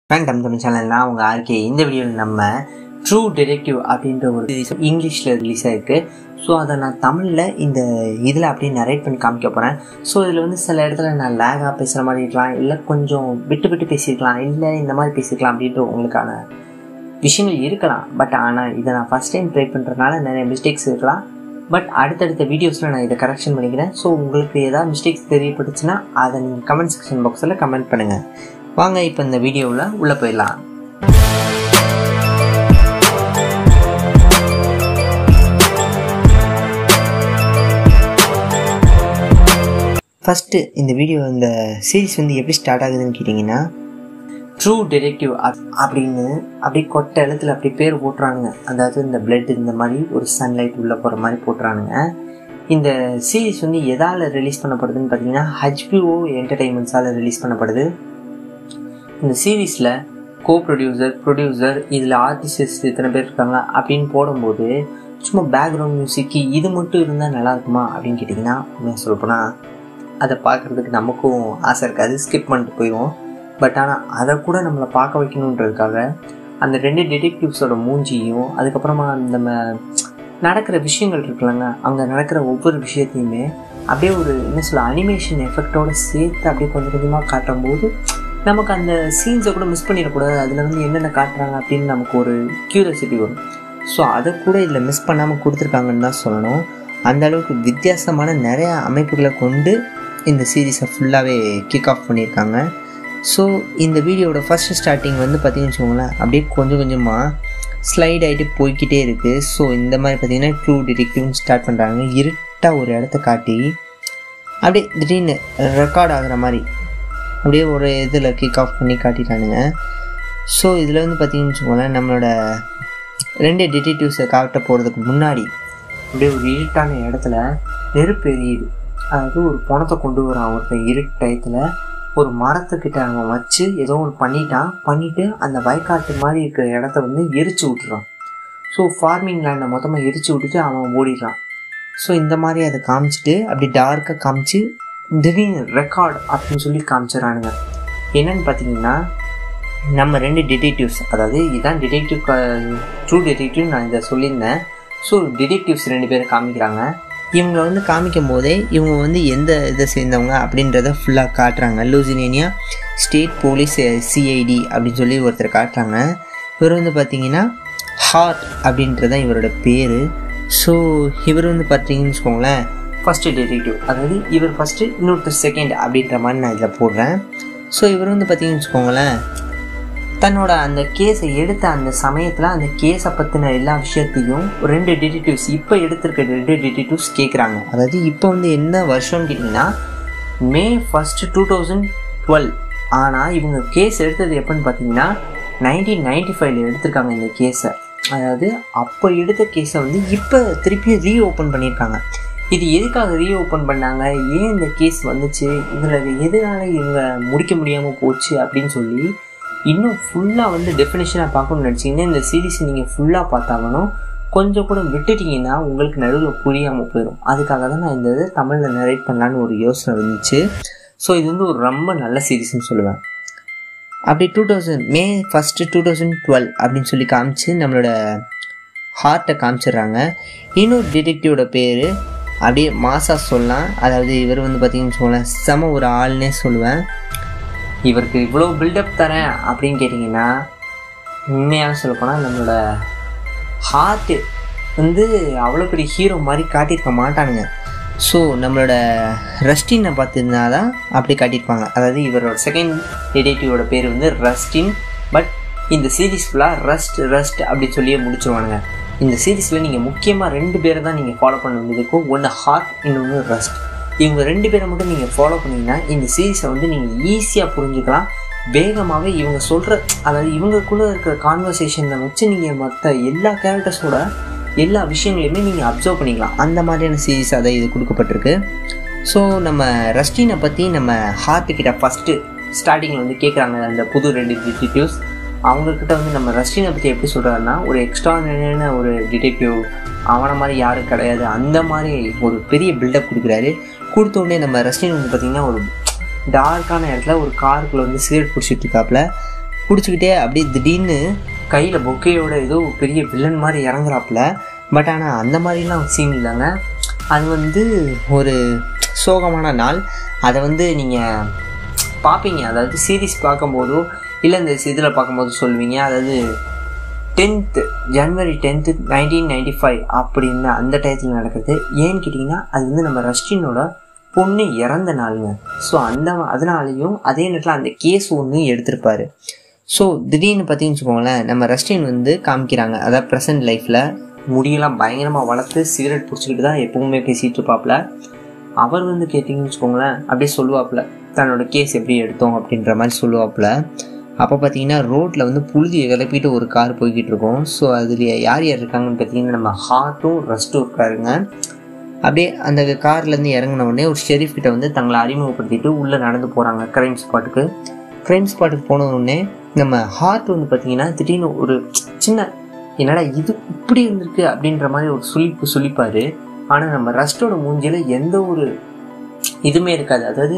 வேண்டாம் தமிழ் சேனல் நான் உங்கள் ஆர்கே இந்த வீடியோவில் நம்ம ட்ரூ டிடெக்டிவ் அப்படின்ற ஒரு சீரிஸ் இங்கிலீஷில் ரிலீஸ் ஆயிருக்கு ஸோ அதை நான் தமிழில் இந்த இதில் அப்படியே நரேட் பண்ணி காமிக்க போகிறேன் ஸோ இதில் வந்து சில இடத்துல நான் லேகாக பேசுகிற மாதிரி இருக்கலாம் இல்லை கொஞ்சம் விட்டு விட்டு பேசியிருக்கலாம் இல்லை இந்த மாதிரி பேசியிருக்கலாம் அப்படின்ற உங்களுக்கான விஷயங்கள் இருக்கலாம் பட் ஆனால் இதை நான் ஃபஸ்ட் டைம் ட்ரை பண்ணுறதுனால நிறைய மிஸ்டேக்ஸ் இருக்கலாம் பட் அடுத்தடுத்த வீடியோஸில் நான் இதை கரெக்ஷன் பண்ணிக்கிறேன் ஸோ உங்களுக்கு ஏதாவது மிஸ்டேக்ஸ் தெரியப்பட்டுச்சுன்னா அதை நீங்கள் கமெண்ட் செக்ஷன் பாக்ஸில் கமெண்ட் பண்ணுங்கள் வாங்க இப்போ இந்த வீடியோவில் உள்ளே போயிடலாம் ஃபஸ்ட்டு இந்த வீடியோ இந்த சீரிஸ் வந்து எப்படி ஸ்டார்ட் ஆகுதுன்னு கேட்டிங்கன்னா ட்ரூ டிடெக்டிவ் அப்படின்னு அப்படியே கொட்ட எழுத்துல அப்படி பேர் போட்டுறானுங்க அதாவது இந்த பிளட் இந்த மாதிரி ஒரு சன்லைட் உள்ளே போகிற மாதிரி போட்டுறானுங்க இந்த சீரிஸ் வந்து எதால் ரிலீஸ் பண்ணப்படுதுன்னு பார்த்தீங்கன்னா ஹச்பிஓ என்டர்டைன்மெண்ட்ஸால் ரிலீஸ் பண்ணப்படுது இந்த சீரீஸில் கோ ப்ரொடியூசர் ப்ரொடியூசர் இதில் ஆர்டிஸ்ட் இத்தனை பேர் இருக்காங்க அப்படின்னு போடும்போது சும்மா பேக்ரவுண்ட் மியூசிக்கு இது மட்டும் இருந்தால் நல்லா இருக்குமா அப்படின்னு கேட்டிங்கன்னா உண்மையாக சொல்லப்போனால் அதை பார்க்குறதுக்கு நமக்கும் ஆசை இருக்காது ஸ்கிப் பண்ணிட்டு போயிடுவோம் பட் ஆனால் அதை கூட நம்மளை பார்க்க வைக்கணுன்றதுக்காக அந்த ரெண்டு டிடெக்டிவ்ஸோட மூஞ்சியும் அதுக்கப்புறமா நம்ம நடக்கிற விஷயங்கள் இருக்குல்லங்க அங்கே நடக்கிற ஒவ்வொரு விஷயத்தையுமே அப்படியே ஒரு என்ன சொல்ல அனிமேஷன் எஃபெக்டோடு சேர்த்து அப்படியே கொஞ்சம் கொஞ்சமாக காட்டும்போது நமக்கு அந்த சீன்ஸை கூட மிஸ் பண்ணிடக்கூடாது அதில் வந்து என்னென்ன காட்டுறாங்க அப்படின்னு நமக்கு ஒரு க்யூரியாசிட்டி வரும் ஸோ அதை கூட இதில் மிஸ் பண்ணாமல் கொடுத்துருக்காங்கன்னு தான் சொல்லணும் அந்த அளவுக்கு வித்தியாசமான நிறைய அமைப்புகளை கொண்டு இந்த சீரீஸை ஃபுல்லாகவே கிக் ஆஃப் பண்ணியிருக்காங்க ஸோ இந்த வீடியோட ஃபஸ்ட் ஸ்டார்டிங் வந்து பார்த்திங்கன்னு வச்சுக்கோங்களேன் அப்படியே கொஞ்சம் கொஞ்சமாக ஸ்லைட் ஆகிட்டு போய்கிட்டே இருக்குது ஸோ இந்த மாதிரி பார்த்திங்கன்னா ட்ரூ டிடெக்டிவ்னு ஸ்டார்ட் பண்ணுறாங்க இருட்டாக ஒரு இடத்த காட்டி அப்படியே திடீர்னு ரெக்கார்ட் ஆகுற மாதிரி அப்படியே ஒரு இதில் கிக் ஆஃப் பண்ணி காட்டிட்டானுங்க ஸோ இதில் வந்து பார்த்திங்கன்னு வச்சுக்கோங்களேன் நம்மளோட ரெண்டு டிடெக்டிவ்ஸை காட்ட போகிறதுக்கு முன்னாடி அப்படியே ஒரு இருட்டான இடத்துல நெருப்பு எரியுது அதாவது ஒரு பணத்தை கொண்டு வரான் ஒருத்தன் இருட்டு டயத்தில் ஒரு மரத்துக்கிட்ட அவன் வச்சு ஏதோ ஒன்று பண்ணிட்டான் பண்ணிவிட்டு அந்த வயக்காட்டு மாதிரி இருக்கிற இடத்த வந்து எரிச்சு விட்டுறான் ஸோ ஃபார்மிங் லேண்டை மொத்தமாக எரிச்சு விட்டுட்டு அவன் ஓடிடுறான் ஸோ இந்த மாதிரி அதை காமிச்சிட்டு அப்படி டார்க்காக காமிச்சு திடீர்னு ரெக்கார்ட் அப்படின்னு சொல்லி காமிச்சிடறானுங்க என்னன்னு பார்த்தீங்கன்னா நம்ம ரெண்டு டிடெக்டிவ்ஸ் அதாவது இதுதான் டிடெக்டிவ் ட்ரூ டிடெக்டிவ் நான் இதை சொல்லியிருந்தேன் ஸோ டிடெக்டிவ்ஸ் ரெண்டு பேரும் காமிக்கிறாங்க இவங்களை வந்து காமிக்கும் போதே இவங்க வந்து எந்த இதை சேர்ந்தவங்க அப்படின்றத ஃபுல்லாக காட்டுறாங்க லூசினேனியா ஸ்டேட் போலீஸ் சிஐடி அப்படின்னு சொல்லி ஒருத்தர் காட்டுறாங்க இவர் வந்து பார்த்தீங்கன்னா ஹார்ட் அப்படின்றது தான் இவரோட பேர் ஸோ இவர் வந்து பார்த்தீங்கன்னு வச்சுக்கோங்களேன் ஃபஸ்ட்டு டிடெக்டிவ் அதாவது இவர் ஃபஸ்ட்டு இன்னொருத்தர் செகண்ட் அப்படின்ற மாதிரி நான் இதில் போடுறேன் ஸோ இவர் வந்து பார்த்தீங்கன்னு வச்சுக்கோங்களேன் தன்னோட அந்த கேஸை எடுத்த அந்த சமயத்தில் அந்த கேஸை பற்றின எல்லா விஷயத்தையும் ரெண்டு டிடெக்டிவ்ஸ் இப்போ எடுத்திருக்க ரெண்டு டிடெக்டிவ்ஸ் கேட்குறாங்க அதாவது இப்போ வந்து என்ன வருஷம்னு கேட்டிங்கன்னா May first two thousand twelve ஆனால் இவங்க கேஸ் எடுத்தது எப்போன்னு பார்த்தீங்கன்னா நைன்டீன் நைன்டி ஃபைவ்ல எடுத்திருக்காங்க இந்த கேஸை அதாவது அப்போ எடுத்த கேஸை வந்து இப்போ திருப்பி ரீ ஓப்பன் பண்ணியிருக்காங்க இது எதுக்காக ரீ ஓப்பன் பண்ணாங்க ஏன் இந்த கேஸ் வந்துச்சு இதில் எதனால இவங்க முடிக்க முடியாமல் போச்சு அப்படின்னு சொல்லி இன்னும் ஃபுல்லாக வந்து டெஃபினேஷனாக பார்க்கணும்னு நினச்சிங்கன்னா இந்த சீரீஸ் நீங்கள் ஃபுல்லாக பார்த்தாங்கணும் கொஞ்சம் கூட விட்டுட்டிங்கன்னா உங்களுக்கு நடுவில் புரியாமல் போயிடும் அதுக்காக தான் நான் இந்த இதை தமிழில் நரேட் பண்ணலான்னு ஒரு யோசனை வந்துச்சு ஸோ இது வந்து ஒரு ரொம்ப நல்ல சீரீஸ்னு சொல்லுவேன் அப்படி two thousand May first two thousand twelve அப்படின்னு சொல்லி காமிச்சு நம்மளோட ஹார்ட்டை காமிச்சிடுறாங்க இன்னொரு டிடெக்டிவோட பேர் அப்படியே மாசா சொல்லலாம் அதாவது இவர் வந்து பார்த்தீங்கன்னு வச்சுக்கோங்களேன் செம ஒரு ஆள்னே சொல்லுவேன் இவருக்கு இவ்வளோ பில்டப் தரேன் அப்படின்னு கேட்டிங்கன்னா உண்மையாக சொல்லப்போனால் நம்மளோட ஹார்ட்டு வந்து அவ்வளோ பெரிய ஹீரோ மாதிரி காட்டியிருக்க மாட்டானுங்க ஸோ நம்மளோட ரஸ்டினை பார்த்துருந்தா தான் அப்படி காட்டியிருப்பாங்க அதாவது இவரோட செகண்ட் டிடெக்டிவோட பேர் வந்து ரஸ்டின் பட் இந்த சீரீஸ் ஃபுல்லாக ரஸ்ட் ரஸ்ட் அப்படி சொல்லியே முடிச்சிருவானுங்க இந்த சீரீஸில் நீங்கள் முக்கியமாக ரெண்டு பேரை தான் நீங்கள் ஃபாலோ பண்ண வேண்டியதுக்கும் ஒன்று ஹார்ட் இன்னொன்று ரஸ்ட் இவங்க ரெண்டு பேரை மட்டும் நீங்கள் ஃபாலோ பண்ணிங்கன்னா இந்த சீரீஸை வந்து நீங்கள் ஈஸியாக புரிஞ்சுக்கலாம் வேகமாகவே இவங்க சொல்கிற அதாவது இவங்களுக்குள்ளே இருக்கிற கான்வர்சேஷனில் வச்சு நீங்கள் மற்ற எல்லா கேரக்டர்ஸோட எல்லா விஷயங்களையுமே நீங்கள் அப்சர்வ் பண்ணிக்கலாம் அந்த மாதிரியான சீரீஸ் அதை இது கொடுக்கப்பட்டிருக்கு ஸோ நம்ம ரஸ்டினை பற்றி நம்ம ஹார்ட்டுக்கிட்ட ஃபஸ்ட்டு ஸ்டார்டிங்கில் வந்து கேட்குறாங்க அந்த புது ரெண்டு டிடெக்டிவ்ஸ் அவங்கக்கிட்ட வந்து நம்ம ரஸ்டினை பற்றி எப்படி சொல்கிறாருன்னா ஒரு எக்ஸ்ட்ரானரியான ஒரு டிடெக்டிவ் அவனை மாதிரி யாரும் கிடையாது அந்த மாதிரி ஒரு பெரிய பில்டப் கொடுக்குறாரு கொடுத்த உடனே நம்ம ரஸ்டின் வந்து பார்த்திங்கன்னா ஒரு டார்க்கான இடத்துல ஒரு காருக்குள்ளே வந்து சிகரெட் பிடிச்சிட்டு இருக்காப்புல பிடிச்சிக்கிட்டே அப்படியே திடீர்னு கையில் பொக்கையோட ஏதோ பெரிய வில்லன் மாதிரி இறங்குறாப்புல பட் ஆனால் அந்த மாதிரிலாம் சீன் இல்லைங்க அது வந்து ஒரு சோகமான நாள் அதை வந்து நீங்கள் பார்ப்பீங்க அதாவது சீரீஸ் பார்க்கும்போதோ இல்லை இந்த இதில் பார்க்கும்போது சொல்லுவீங்க அதாவது tenth January tenth nineteen ninety five அப்படின்னு அந்த டயத்தில் நடக்குது ஏன்னு கேட்டிங்கன்னா அது வந்து நம்ம ரஷ்டினோட பொண்ணு இறந்த நாளுங்க ஸோ அந்த அதனாலையும் அதே நேரத்தில் அந்த கேஸ் ஒன்று எடுத்திருப்பாரு ஸோ திடீர்னு பார்த்தீங்கன்னு வச்சுக்கோங்களேன் நம்ம ரஷ்டின் வந்து காமிக்கிறாங்க அதாவது ப்ரெசன்ட் லைஃப்பில் முடியெல்லாம் பயங்கரமாக வளர்த்து சிகரெட் பிடிச்சிக்கிட்டு தான் எப்பவுமே பேசிகிட்டு இருப்பாப்புல அவர் வந்து கேட்டிங்கன்னு வச்சுக்கோங்களேன் அப்படியே சொல்லுவாப்புல தன்னோட கேஸ் எப்படி எடுத்தோம் அப்படின்ற மாதிரி சொல்லுவாப்புல அப்போ பார்த்தீங்கன்னா ரோட்டில் வந்து புழுதியை கிளப்பிட்டு ஒரு கார் போய்கிட்டு இருக்கோம் ஸோ அதில் யார் யார் இருக்காங்கன்னு பார்த்தீங்கன்னா நம்ம ஹார்ட்டும் ரஸ்ட்டும் இருக்காருங்க அப்படியே அந்த கார்லேருந்து இறங்கின உடனே ஒரு ஷெரீஃப் கிட்ட வந்து தங்களை அறிமுகப்படுத்திட்டு உள்ளே நடந்து போகிறாங்க க்ரைம் ஸ்பாட்டுக்கு க்ரைம் ஸ்பாட்டுக்கு போன உடனே நம்ம ஹார்ட் வந்து பார்த்தீங்கன்னா திடீர்னு ஒரு சின்ன என்னடா இது இப்படி இருந்திருக்கு அப்படின்ற மாதிரி ஒரு சுழிப்பு சுழிப்பாரு ஆனால் நம்ம ரஸ்டோட மூஞ்சியில் எந்த ஒரு இதுவுமே இருக்காது அதாவது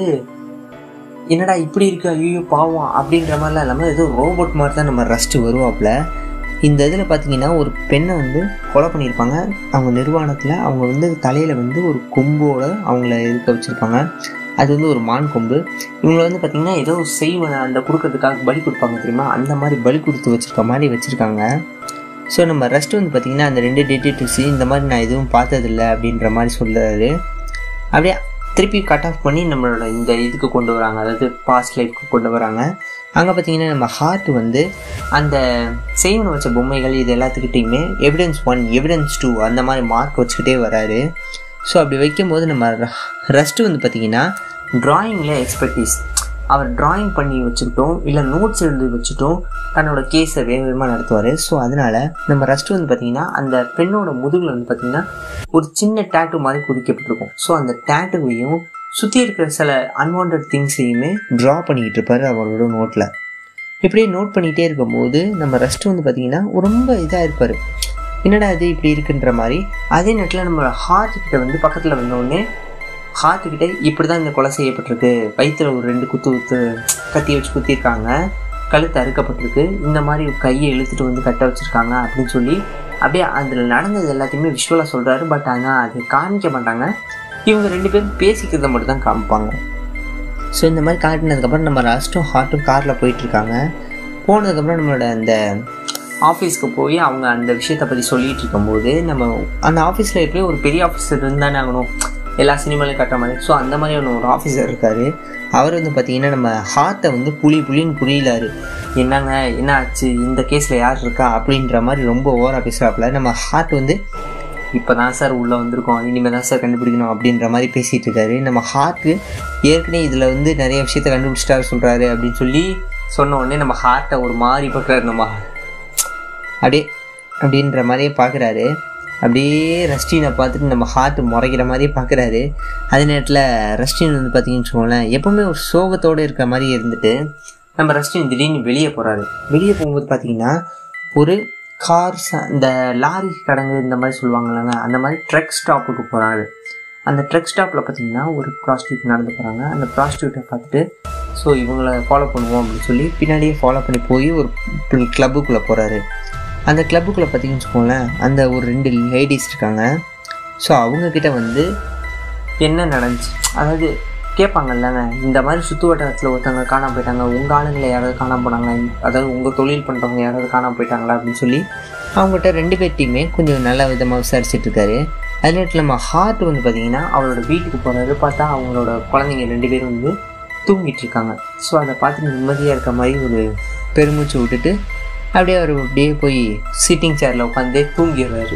என்னடா இப்படி இருக்கு ஐயோ பாவம் அப்படின்ற மாதிரிலாம் இல்லாமல் ஏதோ ரோபோட் மாதிரி தான் நம்ம ரஸ்ட்டு வருவாப்புல இந்த இதில் பார்த்தீங்கன்னா ஒரு பெண்ணை வந்து கொலை பண்ணியிருப்பாங்க அவங்க நிர்வாணத்தில் அவங்க வந்து தலையில் வந்து ஒரு கொம்போட அவங்கள இருக்க வச்சுருப்பாங்க அது வந்து ஒரு மான் கொம்பு இவங்களை வந்து பார்த்திங்கன்னா ஏதோ செய்வன அந்த கொடுக்கறதுக்காக பலி கொடுப்பாங்க தெரியுமா அந்த மாதிரி பலி கொடுத்து வச்சுருக்க மாதிரி வச்சுருக்காங்க ஸோ நம்ம ரெஸ்ட் வந்து பார்த்திங்கன்னா அந்த ரெண்டு டிடெக்டிவ்ஸு இந்த மாதிரி நான் எதுவும் பார்த்ததில்ல அப்படின்ற மாதிரி சொல்கிறாரு அப்படியே திருப்பி கட் ஆஃப் பண்ணி நம்மளோட இந்த இதுக்கு கொண்டு வராங்க அதாவது பாஸ்ட் லைஃப்க்கு கொண்டு வராங்க அங்கே பார்த்தீங்கன்னா நம்ம ஹார்ட் வந்து அந்த செய்வன வச்ச பொம்மைகள் இது எல்லாத்துக்கிட்டையுமே எவிடன்ஸ் ஒன் எவிடன்ஸ் டூ அந்த மாதிரி மார்க் வச்சுக்கிட்டே வராரு ஸோ அப்படி வைக்கும்போது நம்ம ரெஸ்ட்டு வந்து பார்த்திங்கன்னா ட்ராயிங்கில் எக்ஸ்பர்டீஸ் அவர் ட்ராயிங் பண்ணி வச்சுக்கிட்டோம் இல்லை நோட்ஸ் எழுதி வச்சுட்டும் தன்னோட கேஸை வேக வேகமாக நடத்துவார் ஸோ அதனால் நம்ம ரஸ்ட் வந்து பார்த்திங்கன்னா அந்த பெண்ணோட முதுகில் வந்து பார்த்திங்கன்னா ஒரு சின்ன டேட்டு மாதிரி குதிக்கப்பட்டிருக்கும் ஸோ அந்த டேட்டுவையும் சுற்றி இருக்கிற சில அன்வான்ட் திங்ஸையுமே ட்ரா பண்ணிக்கிட்டு இருப்பார் அவரோட நோட்டில் இப்படியே நோட் பண்ணிகிட்டே இருக்கும்போது நம்ம ரெஸ்ட் வந்து பார்த்திங்கன்னா ரொம்ப இதாக இருப்பார் என்னடா இது இப்படி இருக்குன்ற மாதிரி அதே நேரத்தில் நம்ம ஹார்ட் கிட்ட வந்து பக்கத்தில் வந்தோடனே ஹார்ட் கிட்ட இப்படி தான் இந்த கொலை செய்யப்பட்டிருக்கு வயிற்றில் ஒரு ரெண்டு குத்து குத்து கத்தி வச்சு குத்திருக்காங்க கழுத்து அறுக்கப்பட்டிருக்கு இந்த மாதிரி கையை இழுத்துட்டு வந்து கட்ட வச்சுருக்காங்க அப்படின்னு சொல்லி அப்படியே அதில் நடந்தது எல்லாத்தையுமே விஷுவலாக சொல்கிறாரு பட் ஆனால் அது காமிக்க மாட்டாங்க இவங்க ரெண்டு பேரும் பேசிக்கிறத மட்டும் தான் காமிப்பாங்க ஸோ இந்த மாதிரி காட்டினதுக்கப்புறம் நம்ம லாஸ்ட்டும் ஹார்ட்டும் காரில் போயிட்டுருக்காங்க போனதுக்கப்புறம் நம்மளோட அந்த ஆஃபீஸ்க்கு போய் அவங்க அந்த விஷயத்தை பற்றி சொல்லிகிட்டு இருக்கும்போது நம்ம அந்த ஆஃபீஸில் எப்படியும் ஒரு பெரிய ஆஃபீஸர் இருந்தானே ஆகணும் எல்லா சினிமாலையும் கட்டுற மாதிரி ஸோ அந்த மாதிரியான ஒரு ஆஃபீஸர் இருக்கார் அவர் வந்து பார்த்தீங்கன்னா நம்ம ஹார்ட்டை வந்து புளி புளின்னு புரியலாரு என்னங்க என்ன ஆச்சு இந்த கேஸில் யார் இருக்கா அப்படின்ற மாதிரி ரொம்ப ஓவராக பேசுகிறாப்புல நம்ம ஹார்ட் வந்து இப்போ தான் சார் உள்ளே வந்திருக்கோம் இனிமேல் தான் சார் கண்டுபிடிக்கணும் அப்படின்ற மாதிரி பேசிகிட்டு இருக்காரு நம்ம ஹார்ட்டு ஏற்கனவே இதில் வந்து நிறைய விஷயத்த கண்டுபிடிச்சிட்டாரு சொல்கிறாரு அப்படின்னு சொல்லி சொன்ன உடனே நம்ம ஹார்ட்டை ஒரு மாதிரி பார்க்குறாரு நம்ம அப்படியே அப்படின்ற மாதிரியே பார்க்குறாரு அப்படியே ரஸ்டினை பார்த்துட்டு நம்ம ஹார்ட் முறைக்கிற மாதிரியே பார்க்குறாரு அதே நேரத்தில் ரஸ்டின் வந்து பார்த்தீங்கன்னு வச்சுக்கோங்களேன் எப்போவுமே ஒரு சோகத்தோடு இருக்கிற மாதிரி இருந்துட்டு நம்ம ரஸ்டின் திடீர்னு வெளியே போகிறாரு வெளியே போகும்போது பார்த்தீங்கன்னா ஒரு கார் இந்த லாரி கடங்கு இந்த மாதிரி சொல்லுவாங்கல்லங்க அந்த மாதிரி ட்ரக் ஸ்டாப்புக்கு போகிறாரு அந்த ட்ரக் ஸ்டாப்பில் பார்த்தீங்கன்னா ஒரு ப்ராஸ்டியூட் நடந்து போகிறாங்க அந்த ப்ராஸ்டியூட்டை பார்த்துட்டு ஸோ இவங்களை ஃபாலோ பண்ணுவோம் அப்படின்னு சொல்லி பின்னாடியே ஃபாலோ பண்ணி போய் ஒரு கிளப்புக்குள்ளே போகிறாரு அந்த கிளப்புக்குள்ளே பார்த்தீங்கன்னு வச்சுக்கோங்களேன் அந்த ஒரு ரெண்டு லேடிஸ் இருக்காங்க ஸோ அவங்கக்கிட்ட வந்து என்ன நடந்துச்சு அதாவது கேட்பாங்கல்லங்க இந்த மாதிரி சுற்று வட்டாரத்தில் ஒருத்தவங்க காணாம போயிட்டாங்க உங்கள் ஆளுங்களை யாராவது காணாம போனாங்க அதாவது உங்கள் தொழில் பண்ணுறவங்க யாராவது காணாம போயிட்டாங்களா அப்படின்னு சொல்லி அவங்ககிட்ட ரெண்டு பேர்ட்டையுமே கொஞ்சம் நல்ல விதமாக விசாரிச்சுட்டு இருக்காரு அதே நேரத்தில் நம்ம ஹார்ட் வந்து பார்த்தீங்கன்னா அவரோட வீட்டுக்கு போகிறாரு பார்த்தா அவங்களோட குழந்தைங்க ரெண்டு பேரும் வந்து தூங்கிட்டு இருக்காங்க ஸோ அதை பார்த்து நிம்மதியாக இருக்க மாதிரி ஒரு பெருமூச்சு விட்டுட்டு அப்படியே அவர் அப்படியே போய் சிட்டிங் சேரில் உட்காந்து தூங்கிடுறாரு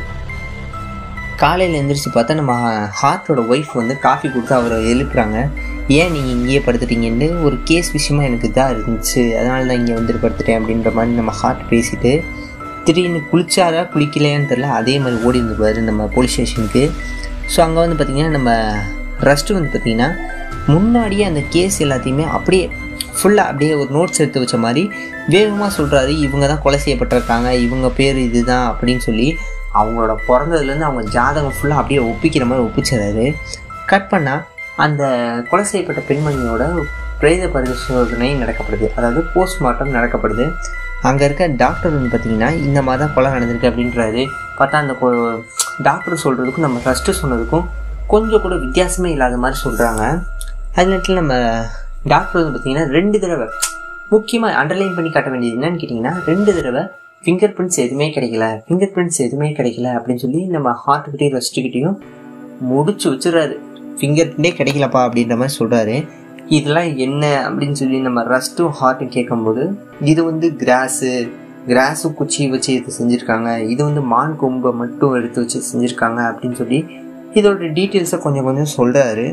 காலையில் எழுந்திரிச்சு பார்த்தா நம்ம ஹார்ட்டோட ஒய்ஃப் வந்து காஃபி கொடுத்து அவரை எழுப்புறாங்க ஏன் நீங்கள் இங்கேயே படுத்துட்டீங்கன்னு ஒரு கேஸ் விஷயமா எனக்கு இதாக இருந்துச்சு அதனால தான் இங்கே வந்துட்டு படுத்துட்டேன் அப்படின்ற மாதிரி நம்ம ஹார்ட் பேசிட்டு திடீர்னு குளிச்சாரா குளிக்கலையான்னு தெரில அதே மாதிரி ஓடி இருந்துருப்பாரு நம்ம போலீஸ் ஸ்டேஷனுக்கு ஸோ அங்கே வந்து பார்த்திங்கன்னா நம்ம ரஸ்ட்டு வந்து பார்த்திங்கன்னா முன்னாடியே அந்த கேஸ் எல்லாத்தையுமே அப்படியே ஃபுல்லாக அப்படியே ஒரு நோட்ஸ் எடுத்து வச்ச மாதிரி வேகமாக சொல்கிறாரு இவங்க தான் கொலை செய்யப்பட்டிருக்காங்க இவங்க பேர் இதுதான் அப்படின்னு சொல்லி அவங்களோட பிறந்ததுலேருந்து அவங்க ஜாதகம் ஃபுல்லாக அப்படியே ஒப்பிக்கிற மாதிரி ஒப்பிச்சிடறாரு கட் பண்ணால் அந்த கொலை செய்யப்பட்ட பெண்மணியோட பிரேத பரிசோதனை நடக்கப்படுது அதாவது போஸ்ட்மார்ட்டம் நடக்கப்படுது அங்கே இருக்க டாக்டர் வந்து பார்த்தீங்கன்னா இந்த மாதிரி தான் கொலை நடந்திருக்கு அப்படின்றாரு பார்த்தா அந்த டாக்டர் சொல்கிறதுக்கும் நம்ம ஃபஸ்ட்டு சொன்னதுக்கும் கொஞ்சம் கூட வித்தியாசமே இல்லாத மாதிரி சொல்கிறாங்க அது நேரத்தில் நம்ம டாக்டர் வந்து பார்த்தீங்கன்னா ரெண்டு தடவை முக்கியமாக அண்டர்லைன் பண்ணி காட்ட வேண்டியது என்னன்னு கேட்டிங்கன்னா ரெண்டு தடவை ஃபிங்கர் பிரிண்ட்ஸ் எதுவுமே கிடைக்கல ஃபிங்கர் பிரிண்ட்ஸ் எதுவுமே கிடைக்கல அப்படின்னு சொல்லி நம்ம ஹார்ட்டுக்கிட்டையும் ரெஸ்ட்டுக்கிட்டையும் முடிச்சு வச்சுறாரு ஃபிங்கர் பிரிண்டே கிடைக்கலப்பா அப்படின்ற மாதிரி சொல்கிறாரு இதெல்லாம் என்ன அப்படின்னு சொல்லி நம்ம ரஸ்ட்டும் ஹார்ட்டும் கேட்கும்போது இது வந்து கிராஸு கிராஸும் குச்சி வச்சு இது செஞ்சுருக்காங்க இது வந்து மான் கொம்பை மட்டும் எடுத்து வச்சு செஞ்சுருக்காங்க அப்படின்னு சொல்லி இதோட டீட்டெயில்ஸை கொஞ்சம் கொஞ்சம் சொல்கிறாரு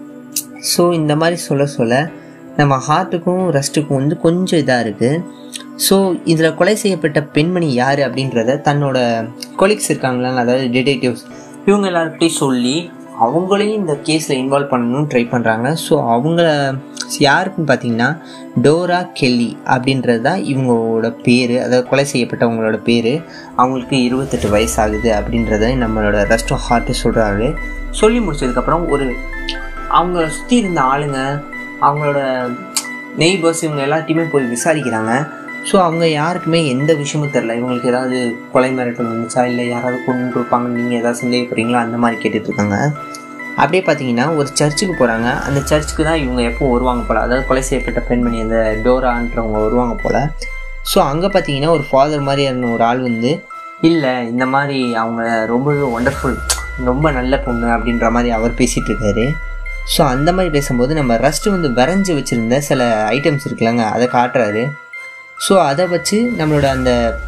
ஸோ இந்த மாதிரி சொல்ல சொல்ல நம்ம ஹார்ட்டுக்கும் ரெஸ்ட்டுக்கும் வந்து கொஞ்சம் இதாக இருக்குது ஸோ இதில் கொலை செய்யப்பட்ட பெண்மணி யார் அப்படின்றத தன்னோட கொலீக்ஸ் இருக்காங்களா அதாவது டிடெக்டிவ்ஸ் இவங்க எல்லார்கிட்டையும் சொல்லி அவங்களையும் இந்த கேஸில் இன்வால்வ் பண்ணணும்னு ட்ரை பண்ணுறாங்க ஸோ அவங்கள யாருக்குன்னு பார்த்தீங்கன்னா டோரா கெல்லி அப்படின்றது தான் இவங்களோட பேர் அதாவது கொலை செய்யப்பட்டவங்களோட பேர் அவங்களுக்கு இருபத்தெட்டு வயசு ஆகுது அப்படின்றத நம்மளோட ரெஸ்ட் ஹார்ட்டு சொல்கிறாரு சொல்லி முடிச்சதுக்கப்புறம் ஒரு அவங்க சுற்றி இருந்த ஆளுங்க அவங்களோட நெய்பர்ஸ் இவங்க எல்லாத்தையுமே போய் விசாரிக்கிறாங்க ஸோ அவங்க யாருக்குமே எந்த விஷயமும் தெரில இவங்களுக்கு ஏதாவது கொலை மிரட்டல் வந்துச்சா இல்லை யாராவது கொண்டு இருப்பாங்க நீங்கள் ஏதாவது சந்தேகப்படுறீங்களா அந்த மாதிரி கேட்டுட்ருக்காங்க அப்படியே பார்த்தீங்கன்னா ஒரு சர்ச்சுக்கு போகிறாங்க அந்த சர்ச்சுக்கு தான் இவங்க எப்போ வருவாங்க போல் அதாவது கொலை செய்யப்பட்ட பெண்மணி அந்த டோரான்றவங்க வருவாங்க போல் ஸோ அங்கே பார்த்தீங்கன்னா ஒரு ஃபாதர் மாதிரியான ஒரு ஆள் வந்து இல்லை இந்த மாதிரி அவங்க ரொம்பவே ஒண்டர்ஃபுல் ரொம்ப நல்ல பொண்ணு அப்படின்ற மாதிரி அவர் பேசிகிட்டு இருக்காரு ஸோ அந்த மாதிரி பேசும்போது நம்ம ரஸ்ட்டு வந்து வரைஞ்சி வச்சுருந்த சில ஐட்டம்ஸ் இருக்குல்லங்க அதை காட்டுறாரு ஸோ அதை வச்சு நம்மளோட அந்த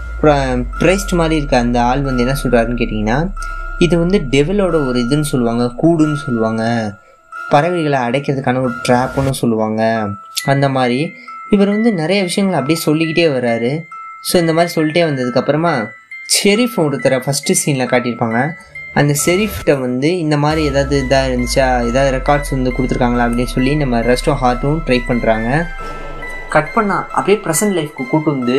ப்ரைஸ்ட் மாதிரி இருக்க அந்த ஆள் வந்து என்ன சொல்கிறாருன்னு கேட்டிங்கன்னா இது வந்து டெவலோட ஒரு இதுன்னு சொல்லுவாங்க கூடுன்னு சொல்லுவாங்க பறவைகளை அடைக்கிறதுக்கான ஒரு ட்ராப்புன்னு சொல்லுவாங்க அந்த மாதிரி இவர் வந்து நிறைய விஷயங்கள் அப்படியே சொல்லிக்கிட்டே வர்றாரு ஸோ இந்த மாதிரி சொல்லிட்டே வந்ததுக்கப்புறமா ஷெரீஃப் ஒருத்தரை ஃபஸ்ட்டு சீனில் காட்டியிருப்பாங்க அந்த ஷெரீஃப்கிட்ட வந்து இந்த மாதிரி ஏதாவது இதாக இருந்துச்சா ஏதாவது ரெக்கார்ட்ஸ் வந்து கொடுத்துருக்காங்களா அப்படின்னு சொல்லி நம்ம ரெஸ்டோ ஹார்ட்டும் ட்ரை பண்ணுறாங்க கட் பண்ணால் அப்படியே ப்ரெசன்ட் லைஃப்க்கு கூட்டு வந்து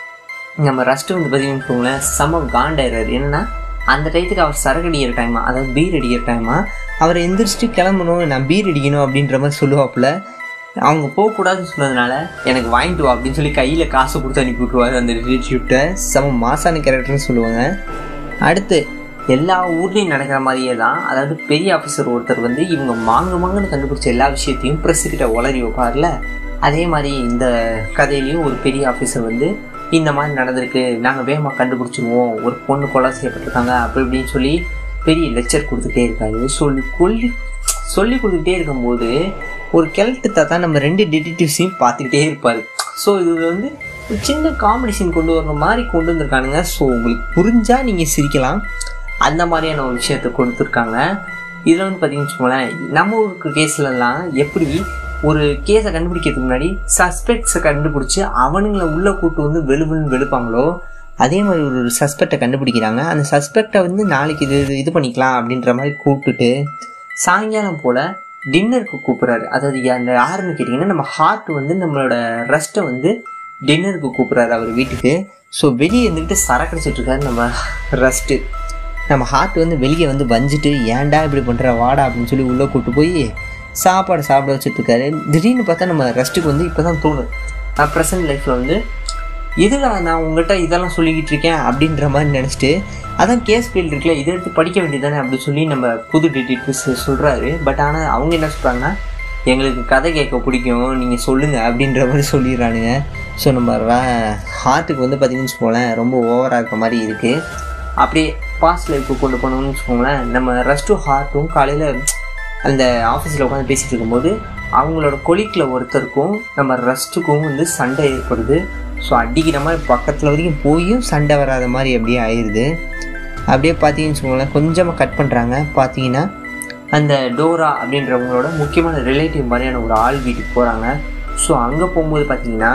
நம்ம ரஸ்ட்டு வந்து பார்த்தீங்கன்னு வச்சுக்கோங்களேன் செம காண்டாயிறாரு என்னென்னா அந்த டயத்துக்கு அவர் சரக்கு அடிக்கிற டைமா அதாவது பீர் அடிக்கிற டைமா அவர் எந்திரிச்சிட்டு கிளம்பணும் நான் பீர் அடிக்கணும் அப்படின்ற மாதிரி சொல்லுவாப்புல அவங்க போகக்கூடாதுன்னு சொன்னதுனால எனக்கு வாங்கிட்டு வா அப்படின்னு சொல்லி கையில் காசு கொடுத்து அனுப்பி விட்ருவாரு அந்த ரிலேட்டிவ்கிட்ட செம மாசான கேரக்டர்னு சொல்லுவாங்க அடுத்து எல்லா ஊர்லேயும் நடக்கிற மாதிரியே தான் அதாவது பெரிய ஆஃபீஸர் ஒருத்தர் வந்து இவங்க மாங்கு மாங்குன்னு கண்டுபிடிச்ச எல்லா விஷயத்தையும் ப்ரெஸ்ஸுக்கிட்ட உளறி வைப்பார்ல அதே மாதிரி இந்த கதையிலையும் ஒரு பெரிய ஆஃபீஸர் வந்து இந்த மாதிரி நடந்திருக்கு நாங்கள் வேகமாக கண்டுபிடிச்சிருவோம் ஒரு பொண்ணு கொலை செய்யப்பட்டிருக்காங்க அப்படி இப்படின்னு சொல்லி பெரிய லெக்சர் கொடுத்துட்டே இருக்காரு சொல்லி கொல்லி சொல்லி கொடுத்துக்கிட்டே இருக்கும்போது ஒரு கிழட்டு தாத்தா நம்ம ரெண்டு டிடெக்டிவ்ஸையும் பார்த்துக்கிட்டே இருப்பார் ஸோ இது வந்து ஒரு சின்ன காமெடி சீன் கொண்டு வர மாதிரி கொண்டு வந்திருக்கானுங்க ஸோ உங்களுக்கு புரிஞ்சால் நீங்கள் சிரிக்கலாம் அந்த மாதிரியான ஒரு விஷயத்த கொடுத்துருக்காங்க இதில் வந்து பார்த்தீங்கன்னு வச்சுக்கோங்களேன் நம்ம ஊருக்கு கேஸ்லலாம் எப்படி ஒரு கேஸை கண்டுபிடிக்கிறதுக்கு முன்னாடி சஸ்பெக்ட்ஸை கண்டுபிடிச்சி அவனுங்களை உள்ளே கூட்டு வந்து வெளுவெளுன்னு வெளுப்பாங்களோ அதே மாதிரி ஒரு சஸ்பெக்டை கண்டுபிடிக்கிறாங்க அந்த சஸ்பெக்டை வந்து நாளைக்கு இது இது பண்ணிக்கலாம் அப்படின்ற மாதிரி கூப்பிட்டுட்டு சாயங்காலம் போல் டின்னருக்கு கூப்பிட்றாரு அதாவது அந்த யாருன்னு கேட்டிங்கன்னா நம்ம ஹார்ட் வந்து நம்மளோட ரெஸ்ட்டை வந்து டின்னருக்கு கூப்பிட்றாரு அவர் வீட்டுக்கு ஸோ வெளியே இருந்துக்கிட்டு சரக்கடிச்சிட்டு இருக்காரு நம்ம ரெஸ்ட்டு நம்ம ஹார்ட் வந்து வெளியே வந்து வஞ்சிட்டு ஏன்டா இப்படி பண்ணுற வாடா அப்படின்னு சொல்லி உள்ளே கூப்பிட்டு போய் சாப்பாடு சாப்பிட வச்சுட்ருக்காரு திடீர்னு பார்த்தா நம்ம ரெஸ்ட்டுக்கு வந்து இப்போ தான் தோணும் நான் ப்ரெசன்ட் லைஃப்பில் வந்து இதில் நான் உங்கள்கிட்ட இதெல்லாம் சொல்லிக்கிட்டு இருக்கேன் அப்படின்ற மாதிரி நினச்சிட்டு அதான் கேஸ் ஃபீல்டு இருக்குல்ல இதை எடுத்து படிக்க வேண்டியதானே அப்படின்னு சொல்லி நம்ம புது டிடெக்டிவ்ஸ் சொல்கிறாரு பட் ஆனால் அவங்க என்ன சொல்கிறாங்கன்னா எங்களுக்கு கதை கேட்க பிடிக்கும் நீங்கள் சொல்லுங்கள் அப்படின்ற மாதிரி சொல்லிடுறானுங்க ஸோ நம்ம ஹார்ட்டுக்கு வந்து பார்த்தீங்கன்னு வச்சுக்கோங்களேன் ரொம்ப ஓவராக இருக்க மாதிரி இருக்குது அப்படியே பாஸ்ட் லைஃப்க்கு கொண்டு போனோம்னு வச்சுக்கோங்களேன் நம்ம ரெஸ்ட்டும் ஹார்ட்டும் காலையில் அந்த ஆஃபீஸில் உட்காந்து பேசிகிட்டு இருக்கும்போது அவங்களோட கொலிக்கில் ஒருத்தருக்கும் நம்ம ரெஸ்ட்டுக்கும் வந்து சண்டை ஏற்படுது ஸோ அடிக்கிற மாதிரி பக்கத்தில் வரைக்கும் போயும் சண்டை வராத மாதிரி அப்படியே ஆயிடுது அப்படியே பார்த்தீங்கன்னு வச்சுக்கோங்களேன் கொஞ்சமாக கட் பண்ணுறாங்க பார்த்தீங்கன்னா அந்த டோரா அப்படின்றவங்களோட முக்கியமான ரிலேட்டிவ் மாதிரியான ஒரு ஆள் வீட்டுக்கு போகிறாங்க ஸோ அங்கே போகும்போது பார்த்தீங்கன்னா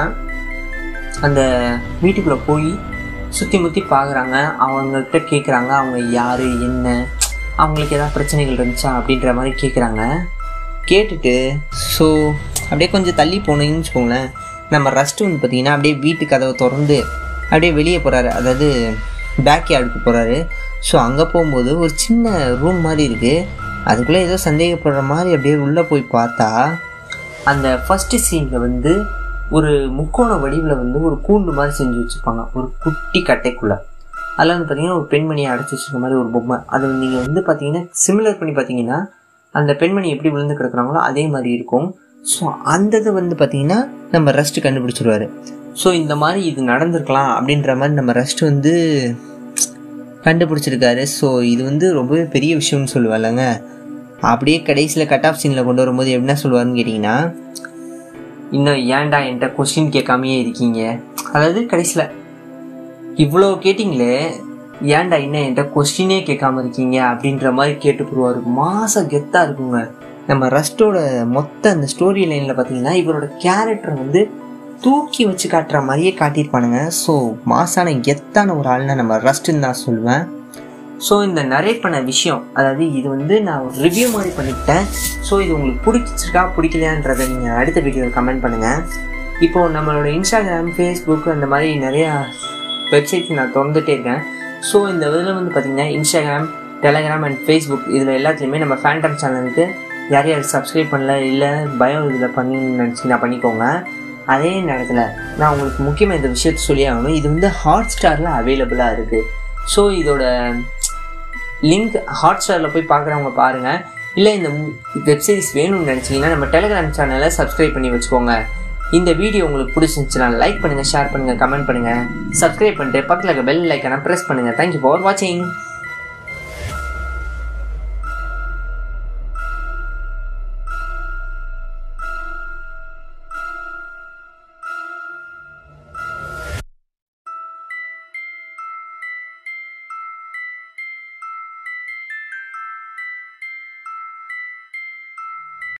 அந்த வீட்டுக்குள்ளே போய் சுற்றி முற்றி பார்க்குறாங்க அவங்கக்கிட்ட கேட்குறாங்க அவங்க யார் என்ன அவங்களுக்கு ஏதாவது பிரச்சனைகள் இருந்துச்சா அப்படின்ற மாதிரி கேட்குறாங்க கேட்டுட்டு ஸோ அப்படியே கொஞ்சம் தள்ளி போனீங்கன்னு வச்சுக்கோங்களேன் நம்ம ரஸ்ட்டு வந்து பார்த்திங்கன்னா அப்படியே வீட்டு கதவை திறந்து அப்படியே வெளியே போகிறாரு அதாவது பேக் யார்டுக்கு போகிறாரு ஸோ அங்கே போகும்போது ஒரு சின்ன ரூம் மாதிரி இருக்குது அதுக்குள்ளே ஏதோ சந்தேகப்படுற மாதிரி அப்படியே உள்ளே போய் பார்த்தா அந்த ஃபஸ்ட்டு சீனில் வந்து ஒரு முக்கோண வடிவில் வந்து ஒரு கூண்டு மாதிரி செஞ்சு வச்சுருப்பாங்க ஒரு குட்டி கட்டைக்குள்ளே அதில் வந்து பார்த்தீங்கன்னா ஒரு பெண்மணியை அடைச்சி வச்சிருக்க மாதிரி ஒரு பொம்மை அது நீங்கள் வந்து பார்த்தீங்கன்னா சிமிலர் பண்ணி பார்த்தீங்கன்னா அந்த பெண்மணி எப்படி விழுந்து கிடக்குறாங்களோ அதே மாதிரி இருக்கும் ஸோ அந்த இது வந்து பார்த்தீங்கன்னா நம்ம ரஸ்ட்டு கண்டுபிடிச்சிருவாரு ஸோ இந்த மாதிரி இது நடந்திருக்கலாம் அப்படின்ற மாதிரி நம்ம ரஸ்ட் வந்து கண்டுபிடிச்சிருக்காரு ஸோ இது வந்து ரொம்பவே பெரிய விஷயம்னு சொல்லுவாங்கங்க அப்படியே கடைசியில் கட் ஆஃப் சீனில் கொண்டு வரும்போது என்ன சொல்லுவாருன்னு கேட்டிங்கன்னா இன்னும் ஏன்டா என்கிட்ட கொஸ்டின் கேட்காமையே இருக்கீங்க அதாவது கடைசியில் இவ்வளோ கேட்டிங்களே ஏன்டா இன்னும் என்கிட்ட கொஸ்டினே கேட்காம இருக்கீங்க அப்படின்ற மாதிரி கேட்டு போடுவார் மாச கெத்தாக இருக்குங்க நம்ம ரஸ்டோட மொத்த அந்த ஸ்டோரி லைனில் பார்த்தீங்கன்னா இவரோட கேரக்டரை வந்து தூக்கி வச்சு காட்டுற மாதிரியே காட்டியிருப்பானுங்க ஸோ மாசான கெத்தான ஒரு ஆள்னா நம்ம ரஸ்ட்டுன்னு தான் சொல்லுவேன் ஸோ இந்த நரேட் பண்ண விஷயம் அதாவது இது வந்து நான் ஒரு ரிவ்யூ மாதிரி பண்ணிக்கிட்டேன் ஸோ இது உங்களுக்கு பிடிச்சிருக்கா பிடிக்கலையான்றதை நீங்கள் அடுத்த வீடியோவில் கமெண்ட் பண்ணுங்கள் இப்போது நம்மளோட இன்ஸ்டாகிராம் ஃபேஸ்புக் அந்த மாதிரி நிறையா வெப்சைட்ஸ் நான் திறந்துட்டே இருக்கேன் ஸோ இந்த இதில் வந்து பார்த்திங்கன்னா இன்ஸ்டாகிராம் டெலகிராம் அண்ட் ஃபேஸ்புக் இதில் எல்லாத்துலேயுமே நம்ம ஃபேண்டம் சேனலுக்கு யார் யார் சப்ஸ்கிரைப் பண்ணல இல்லை பயோ இதில் பண்ணி நினச்சிங்கன்னா பண்ணிக்கோங்க அதே நேரத்தில் நான் உங்களுக்கு முக்கியமாக இந்த விஷயத்த சொல்லி ஆகணும் இது வந்து ஹாட் ஸ்டாரில் அவைலபிளாக இருக்குது ஸோ இதோட லிங்க் ஹாட் ஸ்டாரில் போய் பார்க்குறவங்க பாருங்கள் இல்லை இந்த வெப்சீரிஸ் வேணும்னு நினச்சிங்கன்னா நம்ம டெலிகிராம் சேனலை சப்ஸ்கிரைப் பண்ணி வச்சுக்கோங்க இந்த வீடியோ உங்களுக்கு பிடிச்சிருந்துச்சுன்னா லைக் பண்ணுங்கள் ஷேர் பண்ணுங்கள் கமெண்ட் பண்ணுங்கள் சப்ஸ்கிரைப் பண்ணிட்டு பக்கத்தில் இருக்க பெல் லைக்கான ப்ரெஸ் பண்ணுங்கள் தேங்க்யூ ஃபார் வாட்சிங்